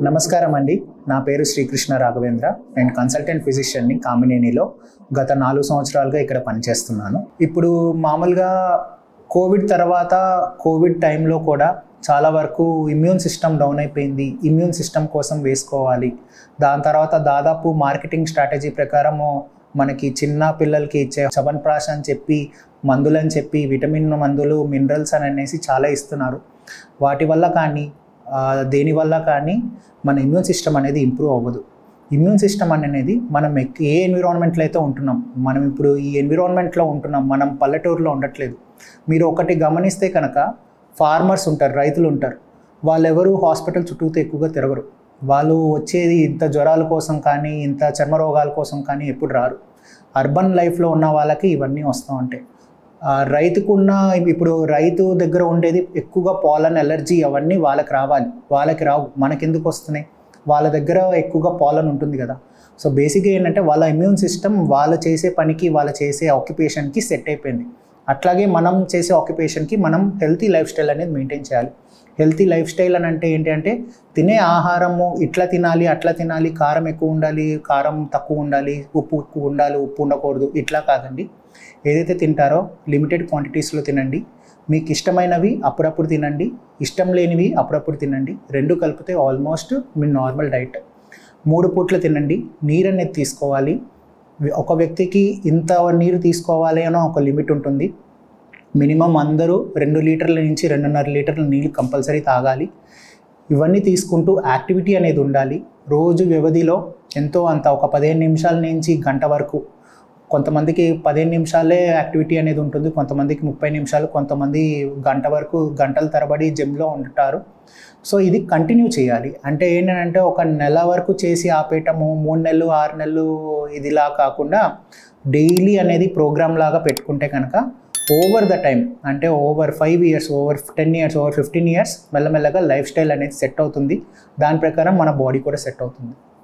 నమస్కారం అండి నా పేరు శ్రీకృష్ణ రాఘవేంద్ర నేను కన్సల్టెంట్ ఫిజిషియన్ని కామినేనిలో గత నాలుగు సంవత్సరాలుగా ఇక్కడ పనిచేస్తున్నాను ఇప్పుడు మామూలుగా కోవిడ్ తర్వాత కోవిడ్ టైంలో కూడా చాలా వరకు ఇమ్యూన్ సిస్టమ్ డౌన్ అయిపోయింది ఇమ్యూన్ సిస్టమ్ కోసం వేసుకోవాలి దాని తర్వాత దాదాపు మార్కెటింగ్ స్ట్రాటజీ ప్రకారము మనకి చిన్న పిల్లలకి ఇచ్చే చవన్ప్రాష్ అని చెప్పి మందులని చెప్పి విటమిన్ మందులు మినరల్స్ అని అనేసి చాలా ఇస్తున్నారు వాటి వల్ల కానీ ఆ, దేనివల్ల కానీ మన ఇమ్యూన్ సిస్టమ్ అనేది ఇంప్రూవ్ అవ్వదు ఇమ్యూన్ సిస్టమ్ అనేది మనం ఎక్- ఏ ఎన్విరాన్మెంట్లో అయితే ఉంటున్నాం మనం ఇప్పుడు ఈ ఎన్విరాన్మెంట్లో ఉంటున్నాం మనం పల్లెటూరులో ఉండట్లేదు మీరు ఒకటి గమనిస్తే కనుక ఫార్మర్స్ ఉంటారు రైతులు ఉంటారు వాళ్ళెవరు హాస్పిటల్ చుట్టూతో ఎక్కువగా తిరగరు వాళ్ళు వచ్చేది ఇంత జ్వరాల కోసం కానీ ఇంత చర్మ రోగాల కోసం కానీ ఎప్పుడు రారు అర్బన్ లైఫ్లో ఉన్న వాళ్ళకి ఇవన్నీ వస్తూ ఉంటాయి ఆ, రైతుకున్న ఇప్పుడు రైతు దగ్గర ఉండేది ఎక్కువగా పాలన్ ఎలర్జీ అవన్నీ వాళ్ళకి రావాలి వాళ్ళకి రావు మనకెందుకు వస్తున్నాయి వాళ్ళ దగ్గర ఎక్కువగా పాలన్ ఉంటుంది కదా సో బేసిక్గా ఏంటంటే వాళ్ళ ఇమ్యూన్ సిస్టమ్ వాళ్ళు చేసే పనికి వాళ్ళు చేసే ఆక్యుపేషన్కి సెట్ అయిపోయింది అట్లాగే మనం చేసే ఆక్యుపేషన్కి మనం హెల్తీ లైఫ్ స్టైల్ అనేది మెయింటైన్ చేయాలి హెల్తీ లైఫ్ స్టైల్ అని అంటే ఏంటి అంటే తినే ఆహారము ఇట్లా తినాలి అట్లా తినాలి కారం ఎక్కువ ఉండాలి కారం తక్కువ ఉండాలి ఉప్పు ఎక్కువ ఉండాలి ఉప్పు ఉండకూడదు ఇట్లా కాదండి ఏదైతే తింటారో లిమిటెడ్ క్వాంటిటీస్లో తినండి మీకు ఇష్టమైనవి అప్పుడప్పుడు తినండి ఇష్టం లేనివి అప్పుడప్పుడు తినండి రెండు కలిపితే ఆల్మోస్ట్ మీ నార్మల్ డైట్ మూడు పూట్ల తినండి నీరు అనేది తీసుకోవాలి ఒక వ్యక్తికి ఇంత నీరు తీసుకోవాలి అని ఒక లిమిట్ ఉంటుంది మినిమం అందరూ రెండు లీటర్ల నుంచి రెండున్నర లీటర్ల నీళ్ళు కంపల్సరీ తాగాలి ఇవన్నీ తీసుకుంటూ యాక్టివిటీ అనేది ఉండాలి రోజు వ్యవధిలో ఎంతో అంత ఒక పదిహేను నిమిషాల నుంచి గంట వరకు కొంతమందికి పదిహేను నిమిషాలే యాక్టివిటీ అనేది ఉంటుంది కొంతమందికి ముప్పై నిమిషాలు కొంతమంది గంట వరకు గంటల తరబడి జిమ్లో ఉంటారు సో ఇది కంటిన్యూ చేయాలి అంటే ఏంటంటే ఒక నెల వరకు చేసి ఆపేయటము మూడు నెలలు ఆరు నెలలు ఇదిలా కాకుండా డైలీ అనేది ప్రోగ్రామ్ లాగా పెట్టుకుంటే కనుక ఓవర్ ద టైం అంటే over five years over ten years over fifteen years మెల్లమెల్లగా లైఫ్ స్టైల్ అనేది సెట్ అవుతుంది దాని ప్రకారం మన బాడీ కూడా సెట్ అవుతుంది